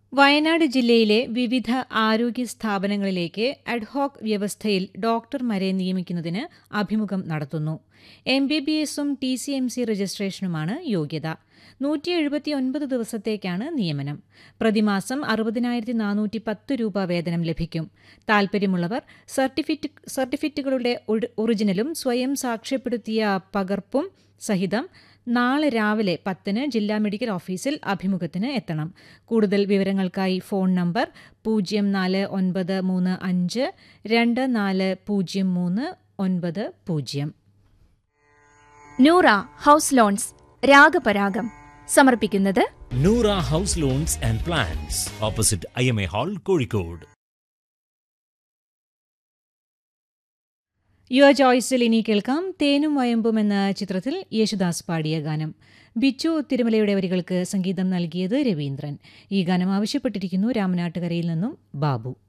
വയനാട് ജില്ലയിലെ വിവിധ ആരോഗ്യ സ്ഥാപനങ്ങളിലേക്ക് അഡ്ഹോക് വ്യവസ്ഥയിൽ ഡോക്ടർമാരെ നിയമിക്കുന്നതിന് അഭിമുഖം നടത്തുന്നു എം ബി ബി എസും ടി സി എം സി രജിസ്ട്രേഷനുമാണ് യോഗ്യത നൂറ്റി എഴുപത്തിയൊൻപത് ദിവസത്തേക്കാണ് നിയമനം പ്രതിമാസം അറുപതിനായിരത്തി നാനൂറ്റി പത്ത് രൂപ വേതനം ലഭിക്കും താൽപ്പര്യമുള്ളവർ സർട്ടിഫിറ്റ് സർട്ടിഫിക്കറ്റുകളുടെ ഒറിജിനലും സ്വയം സാക്ഷ്യപ്പെടുത്തിയ പകർപ്പും സഹിതം നാളെ രാവിലെ പത്തിന് ജില്ലാ മെഡിക്കൽ ഓഫീസിൽ അഭിമുഖത്തിന് എത്തണം കൂടുതൽ വിവരങ്ങൾക്കായി ഫോൺ നമ്പർ പൂജ്യം നാല് ഒൻപത് മൂന്ന് അഞ്ച് രണ്ട് നാല് പൂജ്യം മൂന്ന് ഒൻപത് പൂജ്യം നൂറ ഹൗസ് ലോൺസ് രാഗപരാഗം സമർപ്പിക്കുന്നത് Noora house loans and plans opposite I M A hall Kozhikode യുവ ചോയ്സിൽ ഇനി കേൾക്കാം തേനും വയമ്പും എന്ന ചിത്രത്തിൽ യേശുദാസ് പാടിയ ഗാനം ബിച്ചു തിരുമലയുടെ വരികൾക്ക് സംഗീതം നൽകിയത് രവീന്ദ്രൻ ഈ ഗാനം ആവശ്യപ്പെട്ടിരിക്കുന്നു രാമനാട്ടുകരയിൽ നിന്നും ബാബു